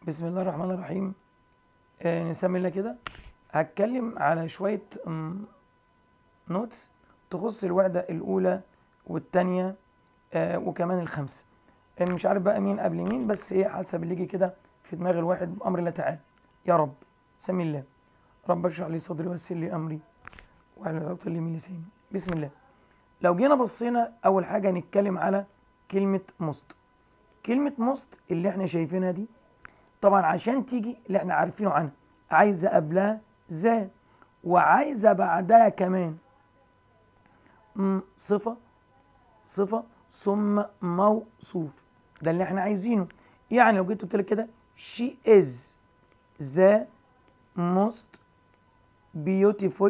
بسم الله الرحمن الرحيم آه نسمي الله كده هتكلم على شوية نوتس تخص الوحدة الأولى والتانية آه وكمان الخمسة آه مش عارف بقى مين قبل مين بس ايه حسب اللي يجي كده في دماغ الواحد بأمر الله تعالى يا رب سمي الله رب اشرح لي صدري ويسر لي أمري وعلى عقدة لي من لساني بسم الله لو جينا بصينا أول حاجة نتكلم على كلمة مست كلمة مست اللي احنا شايفينها دي طبعا عشان تيجي اللي احنا عارفينه عنها عايزه قبلها ذا وعايزه بعدها كمان م- صفه صفه ثم موصوف ده اللي احنا عايزينه يعني لو جيت قلت لك كده she is the most beautiful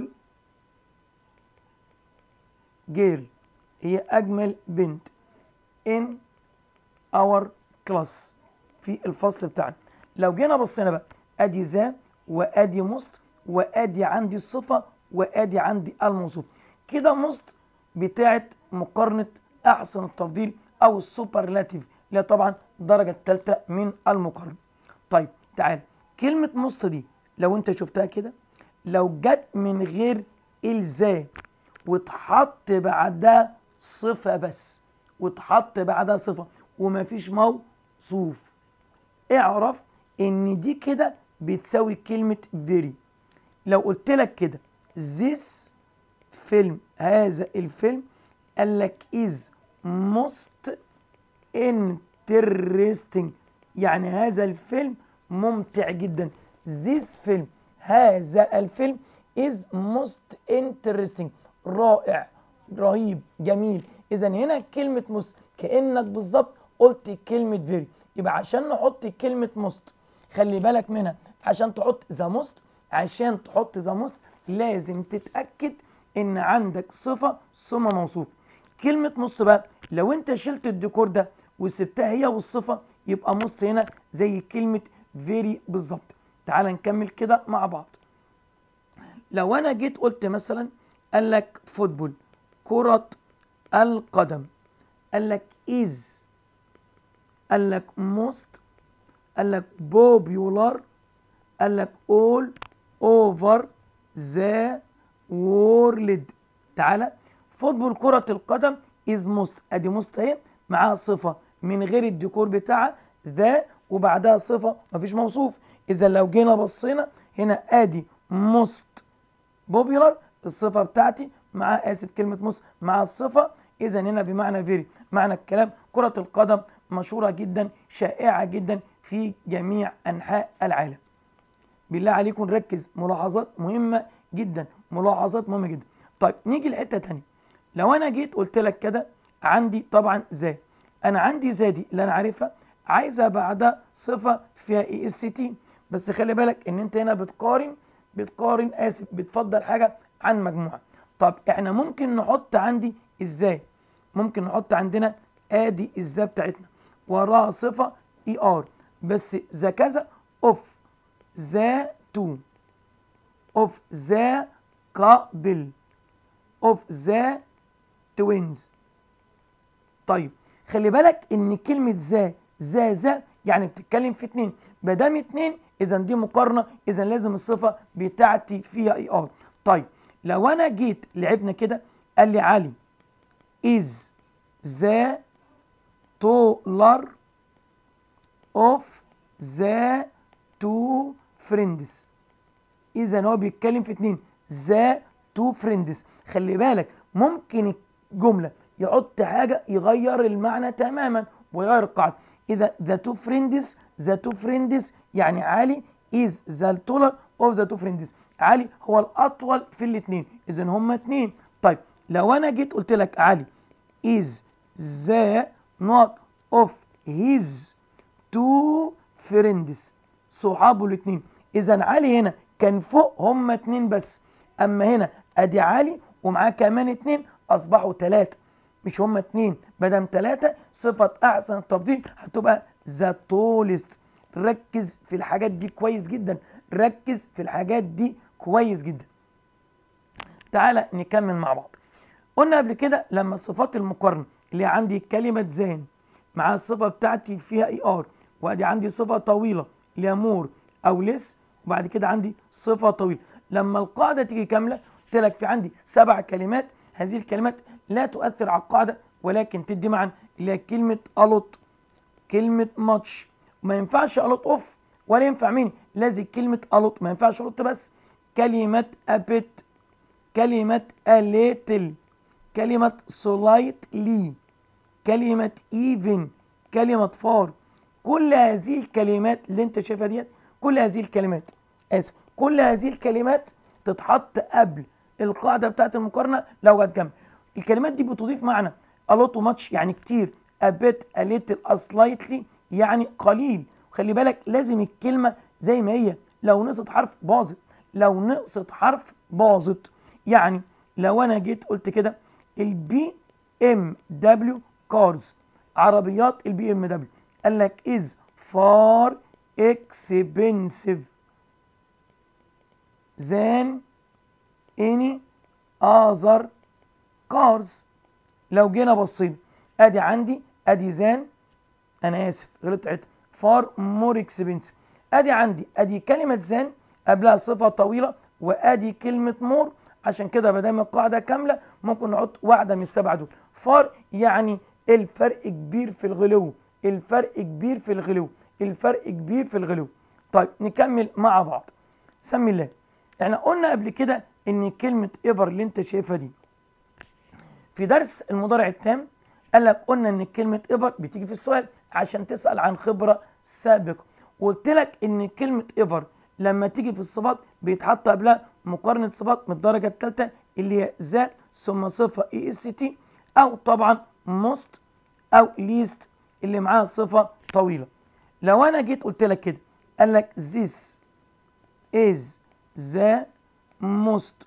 girl هي اجمل بنت in our class في الفصل بتاعنا لو جينا بصينا بقى ادي ذا وادي مست وادي عندي الصفه وادي عندي الموصوف كده مست بتاعت مقارنه احسن التفضيل او السوبرلاتيف اللي هي طبعا الدرجه الثالثه من المقارنه طيب تعال كلمه مست دي لو انت شفتها كده لو جت من غير الذا واتحط بعدها صفه بس واتحط بعدها صفه ومفيش موصوف اعرف ان دي كده بتساوي كلمة very لو قلت لك كده this فيلم هذا الفيلم قال لك is most interesting يعني هذا الفيلم ممتع جدا this فيلم هذا الفيلم is most interesting رائع رهيب جميل اذا هنا كلمة most كأنك بالظبط قلت كلمة very يبقى عشان نحط كلمة مست خلي بالك منها عشان تحط ذا مست عشان تحط ذا مست لازم تتأكد ان عندك صفة ثم موصوف كلمة مست بقى لو انت شلت الديكور ده وسبتها هي والصفة يبقى مست هنا زي كلمة فيري بالظبط تعال نكمل كده مع بعض لو انا جيت قلت مثلا قال لك فوتبول كرة القدم قال لك از قال لك موست قال لك بوبيولار قال لك اول اوفر ذا وورلد تعالى فوتبول كرة القدم از موست ادي موست اهي معاها صفة من غير الديكور بتاعها ذا وبعدها صفة مفيش موصوف اذا لو جينا بصينا هنا ادي موست بوبيولار الصفة بتاعتي مع اسف كلمة موست مع الصفة اذا هنا بمعنى فيري معنى الكلام كرة القدم مشهورة جدا شائعة جدا في جميع أنحاء العالم بالله عليكم نركز ملاحظات مهمة جدا ملاحظات مهمة جدا طيب نيجي لحتة تانية لو أنا جيت قلت لك كده عندي طبعا ذا أنا عندي ذا دي اللي أنا عارفها عايزة بعدها صفة فيها اي اس تي بس خلي بالك إن أنت هنا بتقارن بتقارن آسف بتفضل حاجة عن مجموعة طب إحنا ممكن نحط عندي إزاي ممكن نحط عندنا ادي الذا بتاعتنا وراها صفه اي ار بس ذا كذا اوف ذا تو اوف ذا قابل اوف ذا توينز طيب خلي بالك ان كلمه ذا ذا ذا يعني بتتكلم في اتنين ما دام اتنين اذا دي مقارنه اذا لازم الصفه بتاعتي فيها اي ار طيب لو انا جيت لعبنا كده قال لي علي is the taller of the two friends اذا هو بيتكلم في اتنين the two friends خلي بالك ممكن الجمله يحط حاجه يغير المعنى تماما ويغير القاعده اذا the two friends the two friends يعني علي is the taller of the two friends علي هو الاطول في الاثنين اذا هما اتنين طيب لو انا جيت قلت لك علي is the not of his two friends صحابه الاثنين اذا علي هنا كان فوق هما اتنين بس اما هنا ادي علي ومعاه كمان اتنين اصبحوا تلاتة مش هما اتنين مادام تلاتة صفة احسن التفضيل هتبقى ذا تولست ركز في الحاجات دي كويس جدا ركز في الحاجات دي كويس جدا تعالى نكمل مع بعض قلنا قبل كده لما صفات المقارنه اللي عندي كلمه زين مع الصفه بتاعتي فيها اي ار وادي عندي صفه طويله اللي هي مور او ليس وبعد كده عندي صفه طويله لما القاعده تيجي كامله قلت لك في عندي سبع كلمات هذه الكلمات لا تؤثر على القاعده ولكن تدي معنى اللي هي كلمه الوت كلمه ماتش ما ينفعش الوت اوف ولا ينفع مين لازم كلمه الوت ما ينفعش الوت بس كلمه ابيت كلمه اليتل كلمه سلايتلي كلمه ايفن كلمه فار كل هذه الكلمات اللي انت شايفها ديت كل هذه الكلمات اسف كل هذه الكلمات تتحط قبل القاعده بتاعت المقارنه لو جت جنب الكلمات دي بتضيف معنى a lot much يعني كتير a bit a little a slightly يعني قليل خلي بالك لازم الكلمه زي ما هي لو نقصت حرف باظت لو نقصت حرف باظت يعني لو انا جيت قلت كده البي ام دبليو كارز عربيات البي ام دبليو قال لك از فار اكسبنسيف than any other cars لو جينا بصينا ادي عندي ادي زان انا اسف غلطت عدت فار مور اكسبنسيف ادي عندي ادي كلمه زان قبلها صفه طويله وادي كلمه مور عشان كده ما دام القاعده كامله ممكن نحط واحده من السبعه دول فار يعني الفرق كبير في الغلو الفرق كبير في الغلو الفرق كبير في الغلو طيب نكمل مع بعض سمي الله احنا قلنا قبل كده ان كلمه ايفر اللي انت شايفها دي في درس المضارع التام قال لك قلنا ان كلمه ايفر بتيجي في السؤال عشان تسال عن خبره سابقه وقلت لك ان كلمه ايفر لما تيجي في الصفات بيتحط قبلها مقارنه صفات من الدرجه الثالثه اللي هي ذات ثم صفه اي اس تي او طبعا موست او ليست اللي معاها صفه طويله لو انا جيت قلت لك كده قال لك this is the most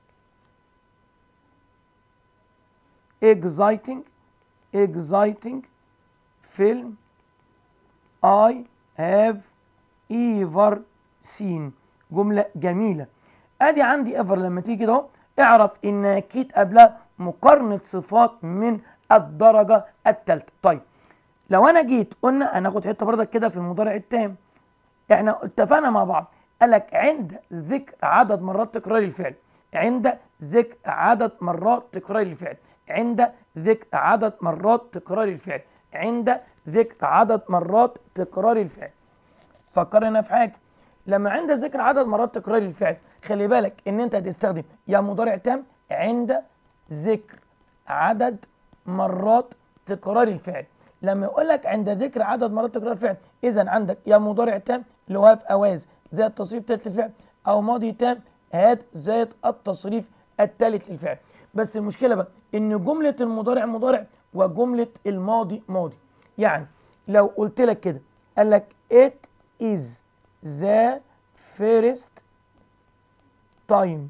exciting exciting film I have ever seen جملة جميلة ادي عندي ever لما تيجي كده اهو اعرف ان اكيد قبلها مقارنة صفات من الدرجة الثالثة طيب لو انا جيت قلنا هناخد حتة برضك كده في المضارع التام احنا اتفقنا مع بعض قال لك عند ذكر عدد مرات تكرار الفعل عند ذكر عدد مرات تكرار الفعل عند ذكر عدد مرات تكرار الفعل عند ذكر عدد مرات تكرار الفعل فكرنا في حاجه لما عند ذكر عدد مرات تكرار الفعل خلي بالك ان انت هتستخدم يا مضارع تام عند ذكر عدد مرات تكرار الفعل لما يقول لك عند ذكر عدد مرات تكرار الفعل اذا عندك يا مضارع تام اللي هو في اواز زائد تصريف ثالث للفعل او ماضي تام هات زائد التصريف الثالث للفعل بس المشكله بقى ان جمله المضارع مضارع وجمله الماضي ماضي يعني لو قلت لك كده قال لك it is the first time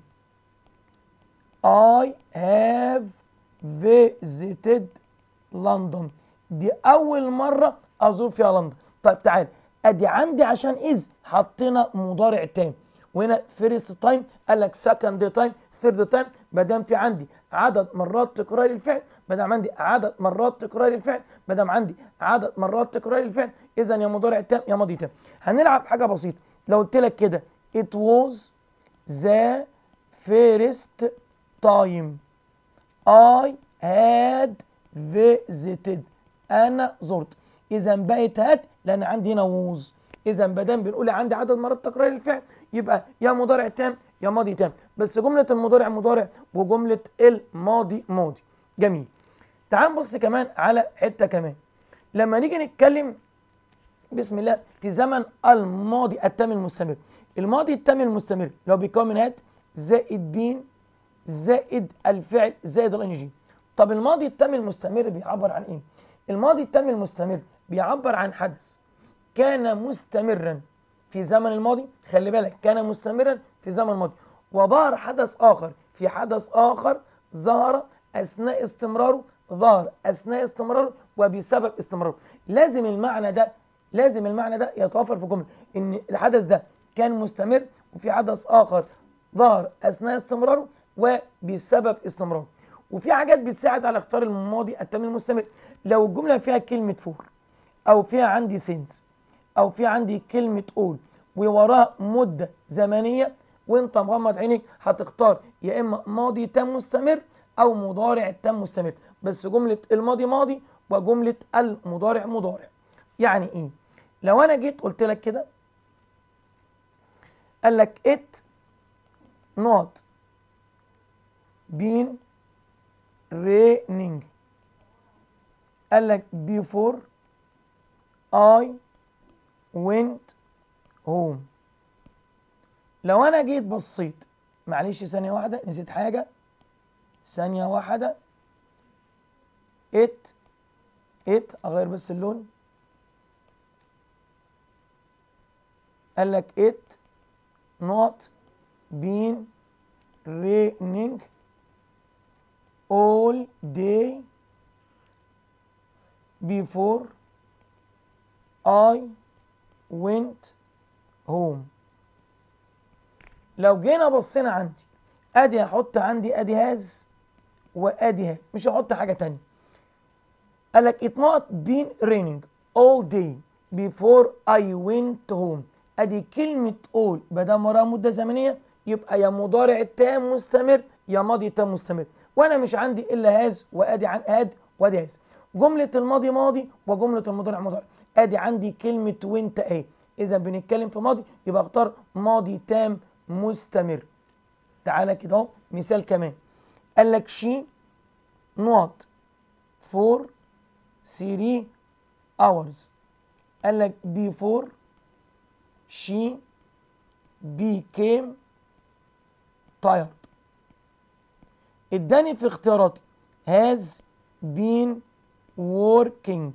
I have visited London دي أول مرة أزور فيها لندن طيب تعال أدي عندي عشان إز حطينا مضارع تام وهنا فيرست تايم قال لك سكند تايم ثيرد تايم ما دام في عندي عدد مرات تكرار الفعل ما دام عندي عدد مرات تكرار الفعل ما دام عندي عدد مرات تكرار الفعل اذا يا مضارع تام يا ماضي تام هنلعب حاجه بسيطه لو قلت لك كده it was the first time I had visited انا زرت اذا بقت هات لان عندي هنا ووز اذا ما دام بنقول عندي عدد مرات تكرار الفعل يبقى يا مضارع تام يا ماضي تام بس جمله المضارع مضارع وجمله الماضي ماضي جميل تعال نبص كمان على حته كمان لما نيجي نتكلم بسم الله في زمن الماضي التام المستمر الماضي التام المستمر لو بيكون من هات زائد بين زائد الفعل زائد الانجي طب الماضي التام المستمر بيعبر عن ايه الماضي التام المستمر بيعبر عن حدث كان مستمرا في زمن الماضي خلي بالك كان مستمرا في زمن الماضي وظهر حدث آخر في حدث آخر ظهر أثناء استمراره ظهر أثناء استمراره وبسبب استمراره لازم المعنى ده لازم المعنى ده يتوفر في جملة إن الحدث ده كان مستمر وفي حدث آخر ظهر أثناء استمراره وبسبب استمراره وفي حاجات بتساعد على اختيار الماضي التام المستمر لو الجملة فيها كلمة فور أو فيها عندي سينس او في عندي كلمه اول ووراها مده زمنيه وانت مغمض عينيك هتختار يا اما ماضي تام مستمر او مضارع تام مستمر بس جمله الماضي ماضي وجمله المضارع مضارع يعني ايه لو انا جيت قلت لك كده قال لك it not been raining قال لك before I went home لو انا جيت بصيت معلش ثانية واحدة نسيت حاجة ثانية واحدة it it اغير بس اللون قال لك it not been raining all day before I went home لو جينا بصينا عندي ادي هحط عندي ادي هاز وادي هاد مش هحط حاجه تانية قال لك it not been raining all day before I went home ادي كلمه all بدل وراها مده زمنيه يبقى يا مضارع تام مستمر يا ماضي تام مستمر وانا مش عندي الا هاز وادي عن هاد وادي هاز جمله الماضي ماضي وجمله المضارع مضارع ادي عندي كلمه وانت ايه اذا بنتكلم في ماضي يبقى اختار ماضي تام مستمر تعالى كده اهو مثال كمان قال لك شي نوت فور 3 hours قال لك before she became tired اداني في اختياراتي has been working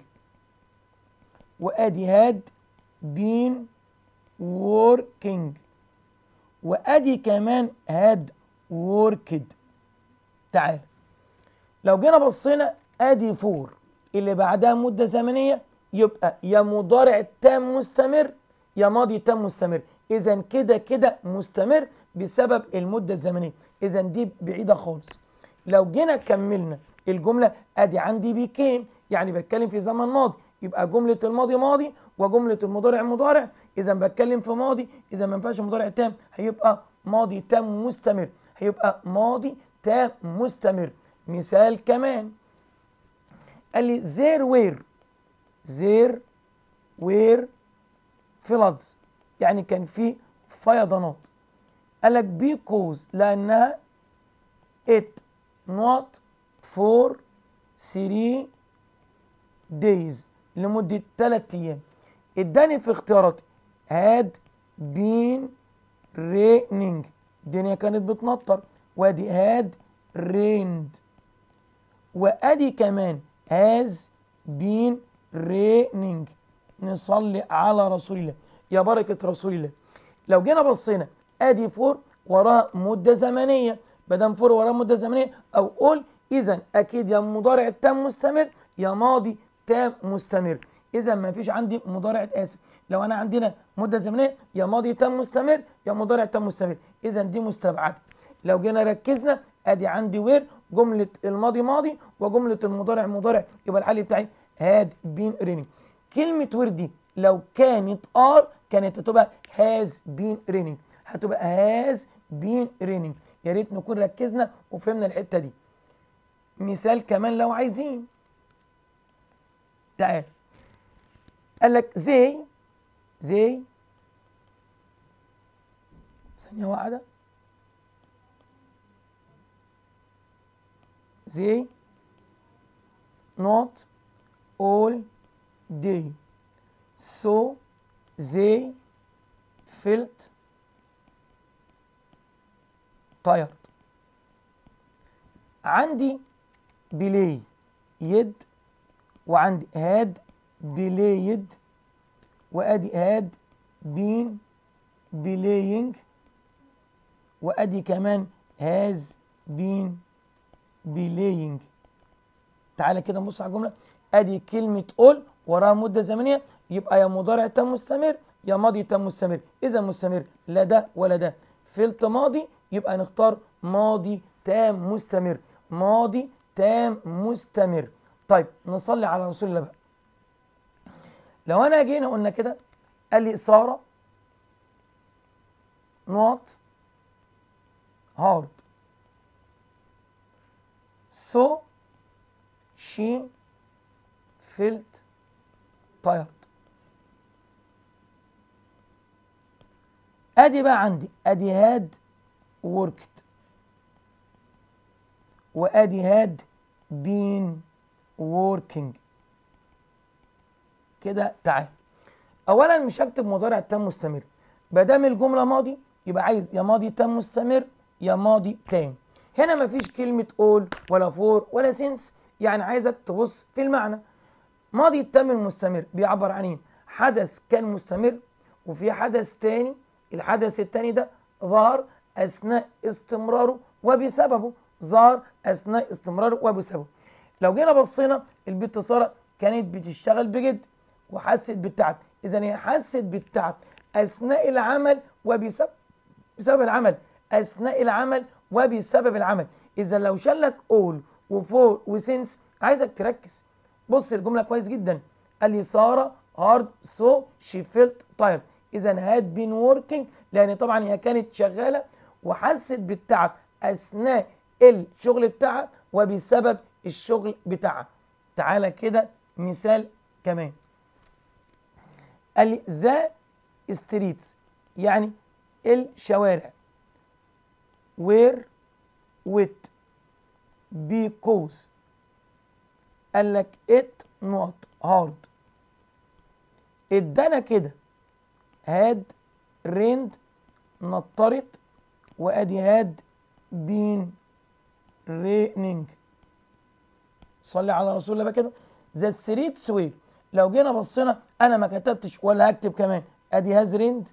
وادي had been working وادي كمان had worked تعال لو جينا بصينا ادي فور اللي بعدها مده زمنيه يبقى يا مضارع تام مستمر يا ماضي تام مستمر اذا كده كده مستمر بسبب المده الزمنيه اذا دي بعيده خالص لو جينا كملنا الجمله ادي عندي بيكيم يعني بتكلم في زمن ماضي يبقى جمله الماضي ماضي وجمله المضارع مضارع اذا بتكلم في ماضي اذا ما ينفعش مضارع تام هيبقى ماضي تام مستمر هيبقى ماضي تام مستمر مثال كمان قال لي there were there were floods يعني كان في فيضانات قال لك because لانها it not for three days لمدة 3 أيام اداني في اختياراتي had been raining الدنيا كانت بتمطر وادي had rained وادي كمان has been raining نصلي على رسول الله يا بركة رسول الله لو جينا بصينا ادي فور وراها مدة زمنية مادام فور وراها مدة زمنية او قول اذا اكيد يا مضارع تام مستمر يا ماضي تام مستمر اذا ما فيش عندي مضارع اسف لو انا عندنا مده زمنيه يا ماضي تام مستمر يا مضارع تام مستمر اذا دي مستبعده لو جينا ركزنا ادي عندي وير جمله الماضي ماضي وجمله المضارع مضارع يبقى الحل بتاعي هاد بين رينينج كلمه وير دي لو كانت ار كانت هتبقى هاز بين رينينج هتبقى هاز بين رينينج يا ريت نكون ركزنا وفهمنا الحته دي مثال كمان لو عايزين تعال قال لك زي زي ثانية واحدة زي not all day so they felt tired عندي بلاي يد وعندي هاد بلايد وادي هاد بين بلاينج وادي كمان هاز بين بلاينج تعالى كده نبص على الجمله ادي كلمه اول وراها مده زمنيه يبقى يا مضارع تام مستمر يا ماضي تام مستمر اذا مستمر لا ده ولا ده فلت ماضي يبقى نختار ماضي تام مستمر ماضي تام مستمر طيب نصلي على رسول الله بقى لو انا جينا قلنا كده قال لي ساره نوت hard so she felt tired ادي بقى عندي ادي هاد worked وادي هاد been working كده تعال اولا مش هكتب مضارع تام مستمر ما دام الجمله ماضي يبقى عايز يا ماضي تام مستمر يا ماضي تام هنا مفيش كلمه اول ولا فور ولا سينس يعني عايزك تبص في المعنى ماضي التام المستمر بيعبر عن ايه حدث كان مستمر وفي حدث تاني الحدث التاني ده ظهر اثناء استمراره وبسببه ظهر اثناء استمراره وبسببه لو جينا بصينا البت ساره كانت بتشتغل بجد وحست بالتعب اذا هي حست بالتعب اثناء العمل وبسبب بسبب العمل اثناء العمل وبسبب العمل اذا لو شلك اول وفور وسنس عايزك تركز بص الجمله كويس جدا قال لي ساره هارد سو شي فيلت تايرد اذا هاد بين وركينج لان طبعا هي كانت شغاله وحست بالتعب اثناء الشغل بتاعها وبسبب الشغل بتاعها تعالى كده مثال كمان قال لي ذا ستريتس يعني الشوارع were wet because قال لك it not hard ادانا كده هاد ريند نطرت وادي هاد بين ريننج صلي على رسول الله بقى كده ذا ستريت سوير لو جينا بصينا انا ما كتبتش ولا هكتب كمان ادي هاز ريند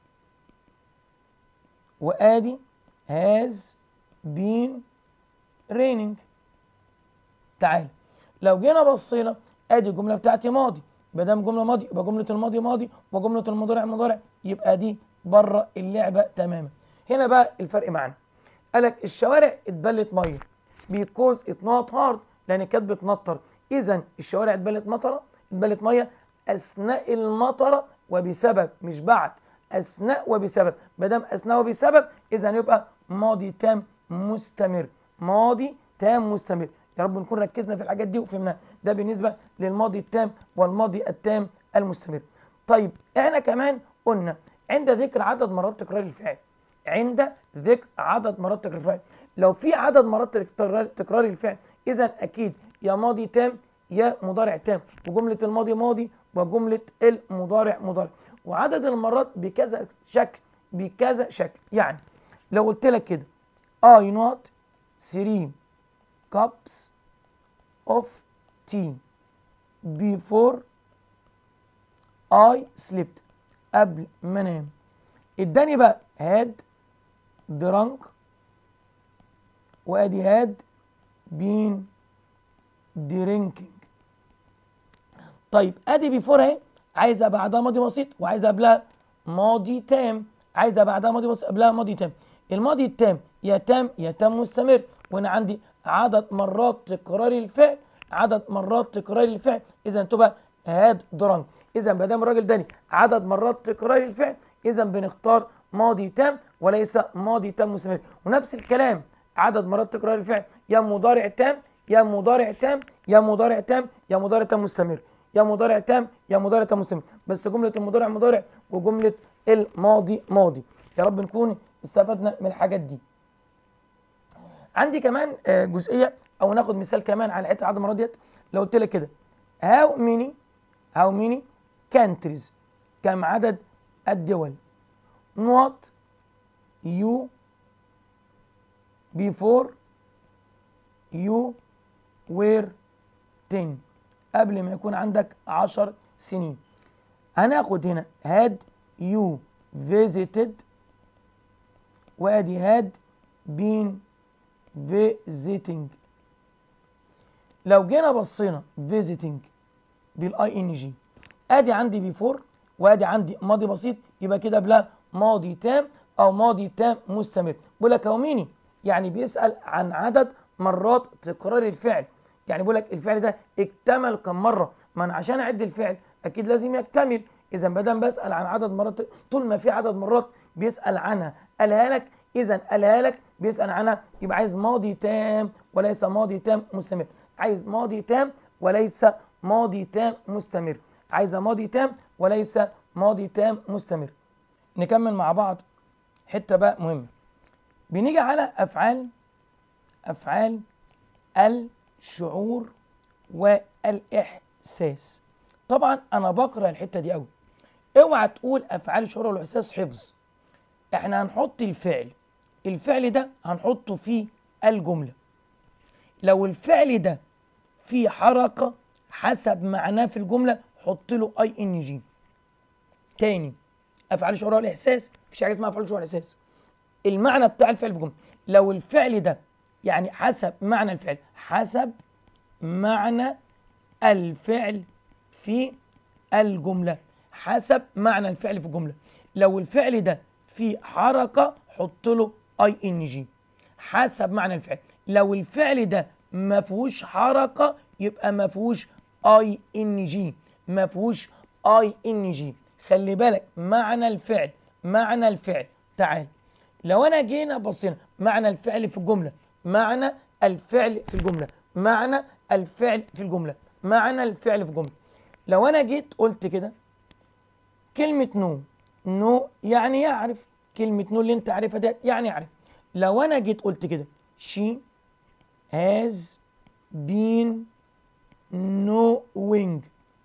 وادي هاز بين ريننج تعال لو جينا بصينا ادي الجمله بتاعتي ماضي ما دام جمله ماضي يبقى جمله الماضي ماضي وجمله المضارع مضارع يبقى دي بره اللعبه تماما هنا بقى الفرق معانا قالك الشوارع اتبلت ميه بيكوز ات نوت هارد لان كانت بتنطر اذا الشوارع اتبلت مطره اتبلت ميه اثناء المطره وبسبب مش بعد اثناء وبسبب ما دام اثناء وبسبب اذا يبقى ماضي تام مستمر ماضي تام مستمر يا رب نكون ركزنا في الحاجات دي وفهمناها ده بالنسبه للماضي التام والماضي التام المستمر طيب احنا كمان قلنا عند ذكر عدد مرات تكرار الفعل عند ذكر عدد مرات تكرار الفعل لو في عدد مرات تكرار تكرار الفعل اذا اكيد يا ماضي تام يا مضارع تام وجمله الماضي ماضي وجمله المضارع مضارع وعدد المرات بكذا شكل بكذا شكل يعني لو قلت لك كده I not three cups of tea before I slept قبل ما انام اداني بقى had drunk وادي had been drinking طيب ادي بيفور اهي عايزه بعدها ماضي بسيط وعايزه قبلها ماضي تام عايزه بعدها ماضي بسيط قبلها ماضي تام الماضي التام يا تام يا تام مستمر وانا عندي عدد مرات تكرار الفعل عدد مرات تكرار الفعل اذا تبقى هاد درانك اذا ما دام الراجل داني عدد مرات تكرار الفعل اذا بنختار ماضي تام وليس ماضي تام مستمر ونفس الكلام عدد مرات تكرار الفعل يا مضارع تام يا مضارع تام يا مضارع تام يا مضارع تام مستمر يا مضارع تام يا مضارع تام مستمر بس جمله المضارع مضارع وجمله الماضي ماضي يا رب نكون استفدنا من الحاجات دي عندي كمان جزئيه او ناخد مثال كمان على حته عدد المرات ديت لو قلت لك كده هاو ميني هاو ميني كانتريز كم عدد الدول not you before you were 10 قبل ما يكون عندك 10 سنين هناخد هنا had you visited وادي had been visiting لو جينا بصينا visiting بالاي ان جي ادي عندي بيفور وادي عندي ماضي بسيط يبقى كده بلا ماضي تام او ماضي تام مستمر بيقول لك هو ميني يعني بيسال عن عدد مرات تكرار الفعل يعني بيقول لك الفعل ده اكتمل كم مره ما انا عشان اعد الفعل اكيد لازم يكتمل اذا بدل بسال عن عدد مرات طول ما في عدد مرات بيسال عنها قالها لك اذا قالها لك بيسال عنها يبقى عايز ماضي تام وليس ماضي تام مستمر عايز ماضي تام وليس ماضي تام مستمر عايزه ماضي تام وليس ماضي تام مستمر نكمل مع بعض حته بقى مهمه بنيجي على افعال افعال الشعور والاحساس طبعا انا بقرا الحته دي قوي اوعى تقول افعال الشعور والاحساس حفظ احنا هنحط الفعل الفعل ده هنحطه في الجمله لو الفعل ده في حركه حسب معناه في الجمله حط له اي ان جي تاني افعال الشعور والاحساس مفيش حاجه اسمها افعال الشعور والاحساس المعنى بتاع الفعل في الجمله لو الفعل ده يعني حسب معنى الفعل حسب معنى الفعل في الجمله حسب معنى الفعل في الجمله لو الفعل ده في حركه حط له اي ان جي حسب معنى الفعل لو الفعل ده ما فيهوش حركه يبقى ما فيهوش اي ان جي ما فيهوش اي ان جي خلي بالك معنى الفعل معنى الفعل تعال لو انا جينا بصينا معنى الفعل في الجمله معنى الفعل في الجمله معنى الفعل في الجمله معنى الفعل في الجمله لو انا جيت قلت كده كلمه نو نو يعني يعرف كلمه نو اللي انت عارفها ديت يعني يعرف لو انا جيت قلت كده she has been knowing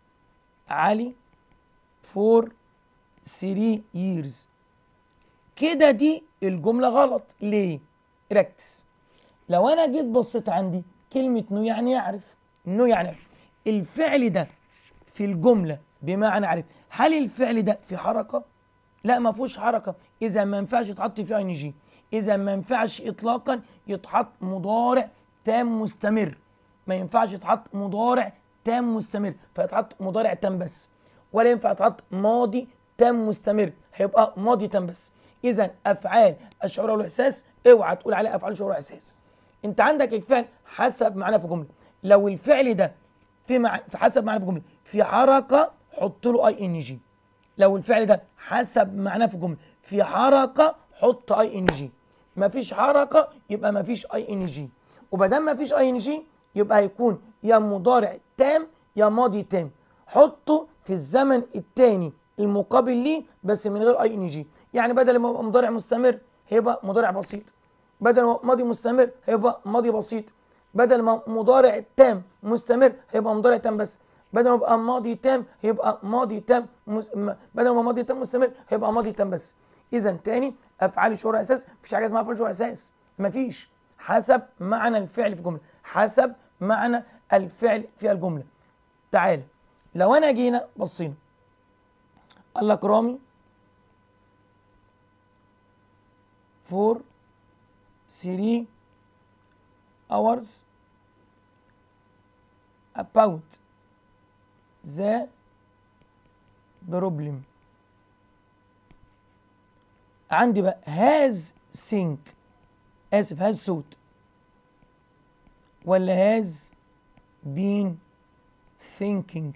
علي for three years كده دي الجملة غلط ليه؟ ركز لو أنا جيت بصيت عندي كلمة نو يعني يعرف نو يعني يعرف الفعل ده في الجملة بمعنى عرف هل الفعل ده في حركة؟ لا ما فيهوش حركة إذا ما ينفعش يتحط فيه أي جي إذا ما ينفعش إطلاقا يتحط مضارع تام مستمر ما ينفعش يتحط مضارع تام مستمر فيتحط مضارع تام بس ولا ينفع يتحط ماضي تام مستمر هيبقى ماضي تام بس اذا افعال الشعور والاحساس اوعى تقول عليها افعال الشعور والاحساس انت عندك الفعل حسب معناه في الجمله لو الفعل ده في مع... في حسب معناه في الجمله في حركه حط له اي ان جي لو الفعل ده حسب معناه في الجمله في حركه حط اي ان جي مفيش حركه يبقى مفيش اي ان جي وبدل مفيش اي ان جي يبقى هيكون يا مضارع تام يا ماضي تام حطه في الزمن الثاني المقابل ليه بس من غير اي ان جي يعني بدل ما يبقى مضارع مستمر هيبقى مضارع بسيط بدل ما ماضي مستمر هيبقى ماضي بسيط بدل ما مضارع تام مستمر هيبقى مضارع تام بس بدل ما يبقى ماضي تام هيبقى ماضي تام مس... بدل ما ماضي تام مستمر هيبقى ماضي تام بس اذا تاني افعال الشعور اساس مفيش حاجه اسمها افعال الشعور اساس مفيش حسب معنى الفعل في الجمله حسب معنى الفعل في الجمله تعال لو انا جينا بصينا قال لك رامي for three hours about the problem عندي بقى has think اسف has thought ولا has been thinking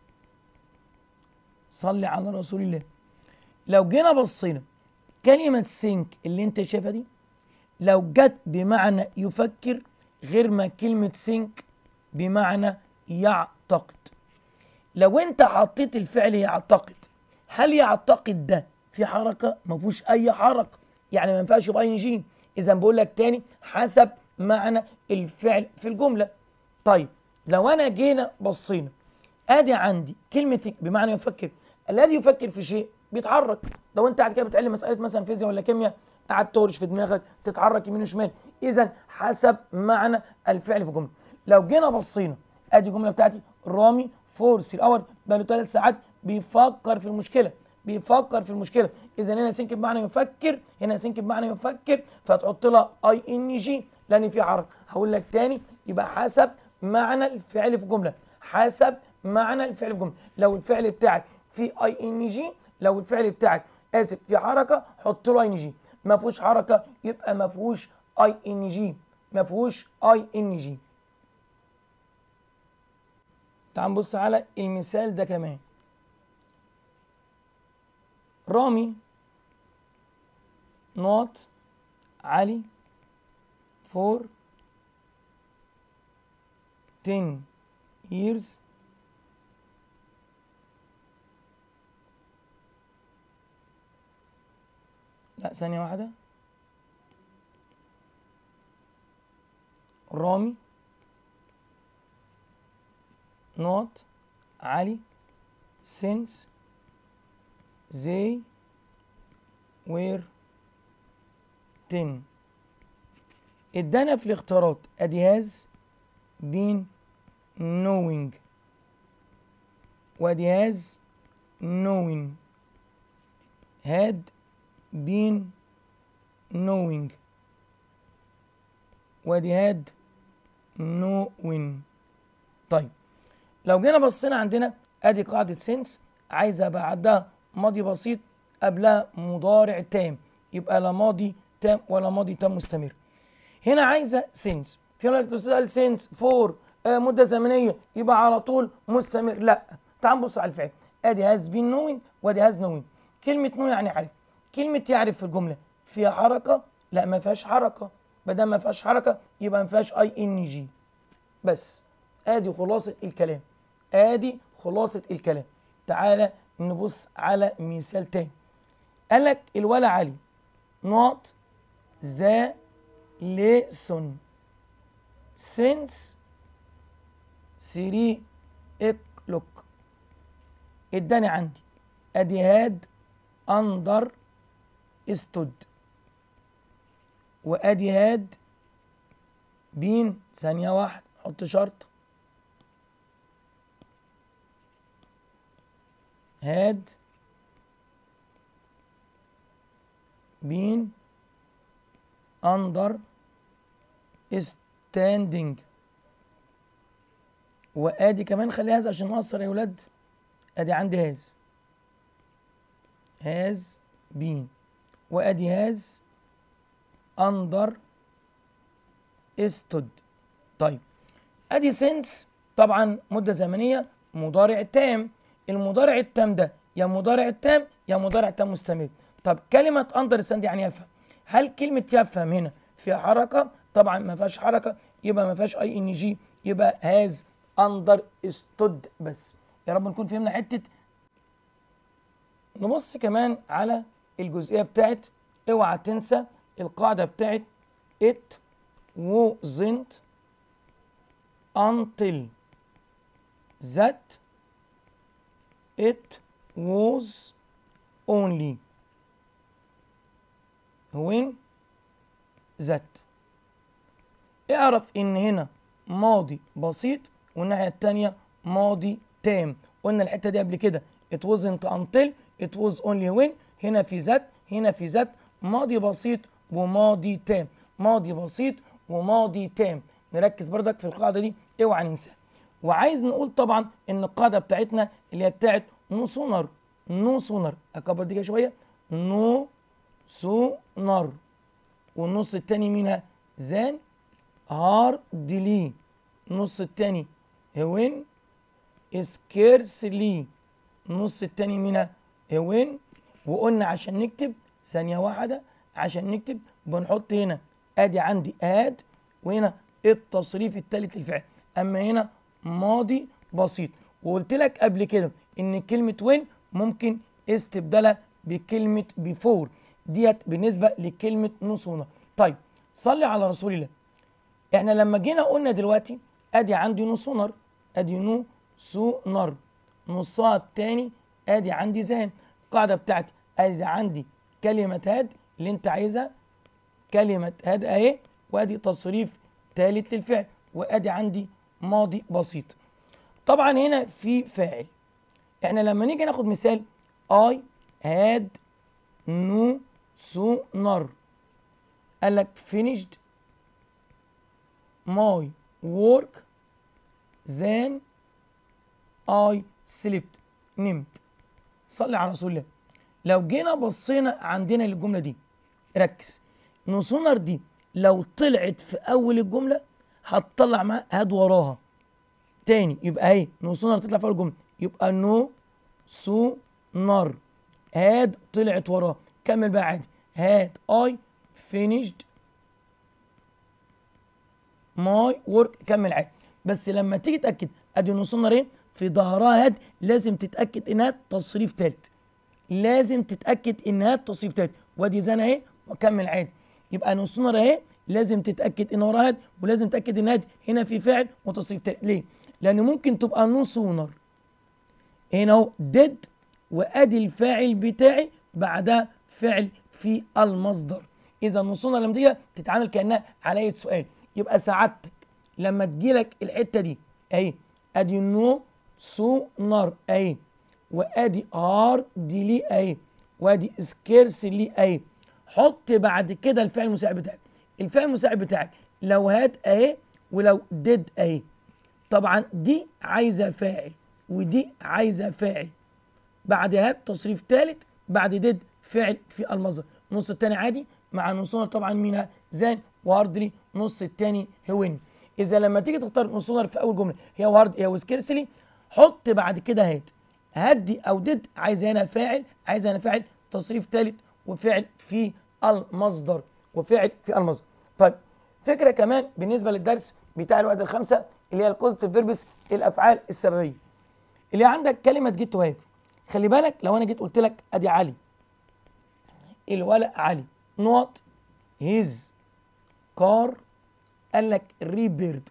صلي على رسول الله لو جينا بصينا كلمة سينك اللي انت شايفها دي لو جت بمعنى يفكر غير ما كلمة سينك بمعنى يعتقد لو انت حطيت الفعل يعتقد هل يعتقد ده في حركة ما فيهوش اي حركة يعني ما ينفعش يبقى اي جي اذا بقول لك تاني حسب معنى الفعل في الجملة طيب لو انا جينا بصينا ادي عندي كلمة بمعنى يفكر الذي يفكر في شيء بيتحرك لو انت قاعد كده بتحل مساله مثلا فيزياء ولا كيمياء قاعد تورش في دماغك تتحرك يمين وشمال اذا حسب معنى الفعل في الجمله لو جينا بصينا ادي الجمله بتاعتي رامي فورس الاول بقاله ثلاث ساعات بيفكر في المشكله بيفكر في المشكله اذا هنا سينك بمعنى يفكر هنا سينك بمعنى يفكر فتحط لها اي ان جي لان في حركه هقول لك تاني يبقى حسب معنى الفعل في الجمله حسب معنى الفعل في الجمله لو الفعل بتاعك في اي ان جي لو الفعل بتاعك اسف في حركه حط له اي ان جي ما فيهوش حركه يبقى ما فيهوش اي ان جي ما فيهوش اي ان جي تعال نبص على المثال ده كمان رامي نوت علي for 10 years لا ثانية واحدة رامي not علي since they were 10 ادانا في الاختيارات ادي هاز been knowing وادي هاز knowing had been knowing وادي had knowing طيب لو جينا بصينا عندنا ادي قاعدة سنس عايزة بعدها ماضي بسيط قبلها مضارع تام يبقى لا ماضي تام ولا ماضي تام مستمر هنا عايزة سنس في لك تسأل سنس فور آه مدة زمنية يبقى على طول مستمر لا تعال نبص على الفعل ادي هاز بين نوين وادي هاز نوين كلمة نو يعني عارف كلمة يعرف في الجملة فيها حركة لا ما فيهاش حركة ما دام ما فيهاش حركة يبقى ما فيهاش اي ان جي بس ادي خلاصة الكلام ادي خلاصة الكلام تعالى نبص على مثال تاني قال لك الولا علي not the lesson since 3 o'clock اداني عندي ادي هاد اندر استود وادي هاد بين ثانية واحدة حط شرط هاد بين اندر ستاندنج وادي كمان خلي هاز عشان نقصر يا ولاد ادي عندي هاز هاز بين وادي هاز اندر استود طيب ادي سنس طبعا مده زمنيه مضارع تام المضارع التام ده يا مضارع تام يا مضارع تام مستمر طب كلمه اندرستاند يعني يفهم هل كلمه يفهم هنا فيها حركه طبعا ما فيهاش حركه يبقى ما فيهاش اي ان جي يبقى هاز اندر استود بس يا رب نكون فهمنا حته نبص كمان على الجزئيه بتاعت اوعى تنسى القاعده بتاعت it wasn't until that it was only when that اعرف ان هنا ماضي بسيط والناحيه الثانيه ماضي تام قلنا الحته دي قبل كده it wasn't until it was only when هنا في ذات هنا في ذات ماضي بسيط وماضي تام ماضي بسيط وماضي تام نركز بردك في القاعده دي اوعى ننساها وعايز نقول طبعا ان القاعده بتاعتنا اللي هي بتاعت نو سونر نو سونر اكبر دي كده شويه نو سونر والنص التاني منها زان هاردلي النص التاني هوين سكيرسلي النص التاني منها هوين وقلنا عشان نكتب ثانية واحدة عشان نكتب بنحط هنا ادي عندي اد وهنا التصريف الثالث للفعل اما هنا ماضي بسيط وقلت لك قبل كده ان كلمة وين ممكن استبدالها بكلمة بيفور ديت بالنسبة لكلمة نصونة طيب صلي على رسول الله احنا لما جينا قلنا دلوقتي ادي عندي نصونر ادي نو سونر نصها التاني ادي عندي زان القاعدة بتاعتي ادي عندي كلمة هاد اللي انت عايزها كلمة هاد اهي وادي تصريف ثالث للفعل وادي عندي ماضي بسيط طبعا هنا في فاعل احنا لما نيجي ناخد مثال I had no sooner قال لك finished my work than I slept نمت صلي على رسول الله لو جينا بصينا عندنا للجمله دي ركز نو دي لو طلعت في اول الجمله هتطلع معاها هاد وراها تاني يبقى اهي نو سونر تطلع في اول الجمله يبقى نو سونر هاد طلعت وراه كمل بقى عادي هاد اي finished ماي ورك كمل عادي بس لما تيجي تاكد ادي نص ايه في ظهرها هاد لازم تتاكد انها تصريف ثالث لازم تتاكد انها تصريف ثالث وادي زنا اهي وكمل عادي يبقى نص اهي لازم تتاكد ان وراها هاد ولازم تتاكد ان هاد هنا في فعل وتصريف ثالث ليه؟ لان ممكن تبقى نو سونر هنا اهو ديد وادي الفاعل بتاعي بعدها فعل في المصدر اذا نصنا لما تيجي تتعامل كانها علية سؤال يبقى سعادتك لما تجيلك الحته دي اهي ادي نو سو نار اهي وادي ار دي لي اهي وادي سكيرس لي اهي حط بعد كده الفعل المساعد بتاعك الفعل المساعد بتاعك لو هات اهي ولو ديد اهي طبعا دي عايزه فاعل ودي عايزه فاعل بعد هات تصريف ثالث بعد ديد فعل في المصدر النص الثاني عادي مع نصنا طبعا مين زان وهاردلي نص الثاني هوين اذا لما تيجي تختار نصنا في اول جمله هي وهارد هي وسكيرسلي حط بعد كده هات هدي او ديد عايز هنا فاعل عايز هنا فاعل تصريف ثالث وفعل في المصدر وفعل في المصدر طيب فكره كمان بالنسبه للدرس بتاع الوحده الخامسه اللي هي الكوزيتيف فيربس الافعال السببيه اللي عندك كلمه جيت تو هاف خلي بالك لو انا جيت قلت لك ادي علي الولد علي نوت هيز كار قال لك ريبيرد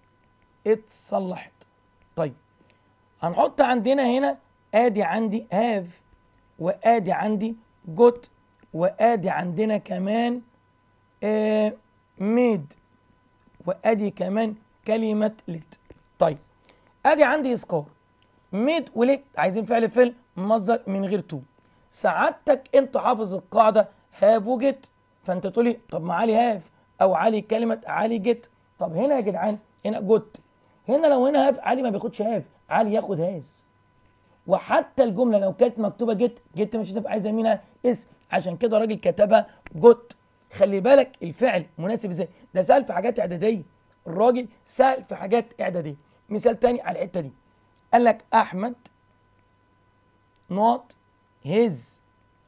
اتصلحت طيب هنحط عندنا هنا ادي عندي هاف وادي عندي جوت وادي عندنا كمان آه ميد وادي كمان كلمه لت طيب ادي عندي اسكار ميد وليت عايزين فعل فعل مصدر من غير تو سعادتك انت حافظ القاعده هاف وجيت فانت تقول لي طب ما علي هاف او علي كلمه علي جيت طب هنا يا جدعان هنا جوت هنا لو هنا هاف علي ما بياخدش هاف علي ياخد هاز وحتى الجمله لو كانت مكتوبه جيت جيت مش هتبقى عايزه منها اس عشان كده الراجل كتبها جوت خلي بالك الفعل مناسب ازاي ده سهل في حاجات اعداديه الراجل سهل في حاجات اعداديه مثال تاني على الحته دي قال لك احمد نوت هيز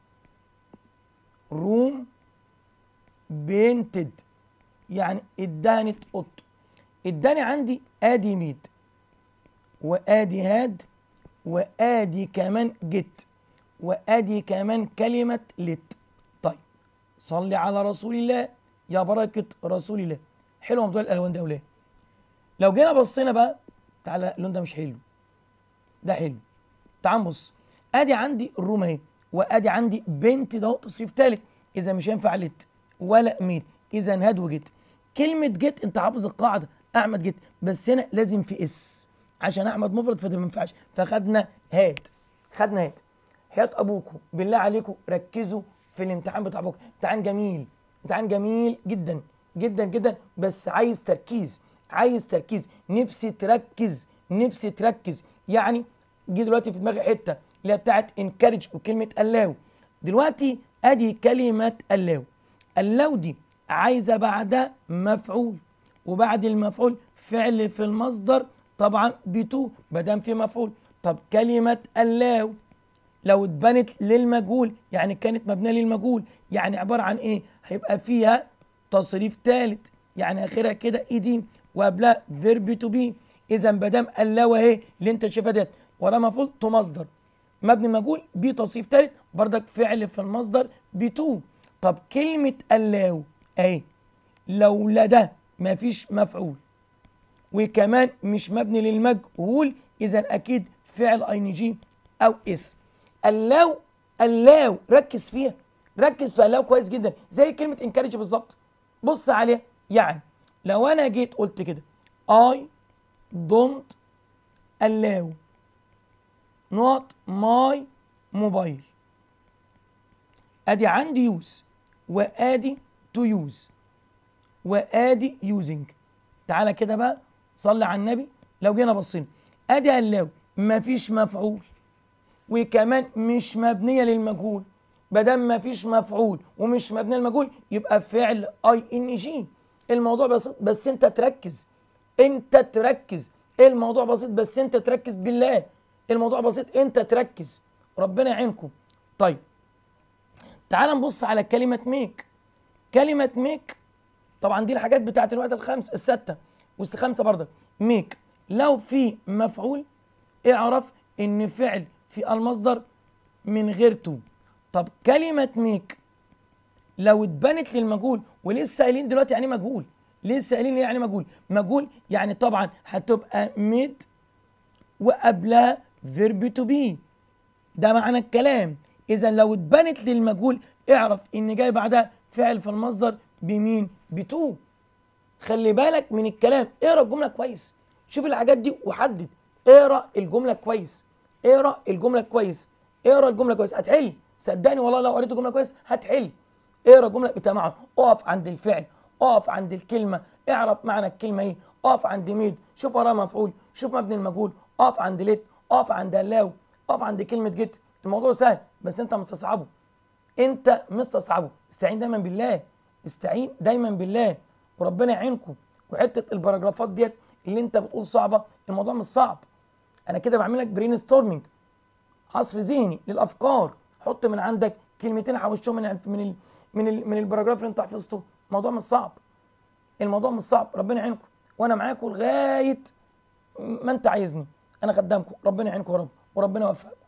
روم بينتد يعني ادانت قط اداني عندي ادي ميد وادي هاد وادي كمان جت وادي كمان كلمه لت طيب صلي على رسول الله يا بركه رسول الله حلو موضوع الالوان ده ولا لو جينا بصينا بقى تعالى اللون ده مش حلو ده حلو تعال نبص ادي عندي الروم اهي وادي عندي بنت ده تصريف ثالث اذا مش هينفع لت ولا ميد اذا هاد وجت كلمه جت انت حافظ القاعده احمد جت بس هنا لازم في اس عشان احمد مفرد فده ما ينفعش فخدنا هات خدنا هات حياه ابوكم بالله عليكم ركزوا في الامتحان بتاع بكره امتحان جميل امتحان جميل جدا جدا جدا بس عايز تركيز عايز تركيز نفسي تركز نفسي تركز يعني جه دلوقتي في دماغي حته اللي هي بتاعت انكارج وكلمه اللاو دلوقتي ادي كلمه اللاو اللاو دي عايزه بعدها مفعول وبعد المفعول فعل في المصدر طبعا بتو ما دام في مفعول طب كلمه اللاو لو اتبنت للمجهول يعني كانت مبنيه للمجهول يعني عباره عن ايه هيبقى فيها تصريف ثالث يعني اخرها كده ايدي وقبلها فيرب تو بي اذا ما دام اللاو اهي اللي انت شايفها ديت ورا مفعول تو مصدر مبني مجهول بي تصريف ثالث بردك فعل في المصدر بتو طب كلمه اللاو اهي لو لا ده مفيش مفعول وكمان مش مبني للمجهول اذا اكيد فعل اي ان جي او اسم اللاو اللاو ركز فيها ركز في اللاو كويس جدا زي كلمه انكارج بالظبط بص عليها يعني لو انا جيت قلت كده اي دونت allow not my mobile ادي عندي يوز وادي تو يوز وادي يوزنج تعالى كده بقى صلي على النبي لو جينا بصينا ادي allow مفيش مفعول وكمان مش مبنيه للمجهول بدل ما فيش مفعول ومش مبنيه للمجهول يبقى فعل اي ان جي الموضوع بسيط بس انت تركز انت تركز الموضوع بسيط بس انت تركز بالله الموضوع بسيط انت تركز ربنا يعينكم طيب تعال نبص على كلمه ميك كلمه ميك طبعا دي الحاجات بتاعت الوقت الخمس السته والخمسه برضه ميك لو في مفعول اعرف ان فعل في المصدر من غير تو طب كلمه ميك لو اتبنت للمجهول ولسه قايلين دلوقتي يعني مجهول لسه قايلين يعني مجهول مجهول يعني طبعا هتبقى ميد وقبلها فيرب تو بي ده معنى الكلام اذا لو اتبنت للمجهول اعرف ان جاي بعدها فعل في المصدر بمين بتو خلي بالك من الكلام اقرا الجمله كويس شوف الحاجات دي وحدد اقرا الجمله كويس اقرا الجمله كويس اقرا الجمله كويس هتحل صدقني والله لو قريت الجمله كويس هتحل اقرا الجمله بتمعن اقف عند الفعل اقف عند الكلمه اعرف معنى الكلمه ايه اقف عند ميد شوف وراها مفعول شوف مبني المجهول اقف عند ليت اقف عند اللاو اقف عند كلمه جيت الموضوع سهل بس انت مستصعبه انت مستصعبه استعين دايما بالله استعين دايما بالله وربنا يعينكم وحته الباراجرافات ديت اللي انت بتقول صعبه الموضوع مش صعب انا كده بعمل لك برين ستورمنج عصف ذهني للافكار حط من عندك كلمتين حوشهم من ال من ال من, ال من الباراجراف اللي انت حفظته الموضوع مش صعب الموضوع مش صعب ربنا يعينكم وانا معاكم لغايه ما انت عايزني انا خدامكم ربنا يعينكم يا رب وربنا يوفقكم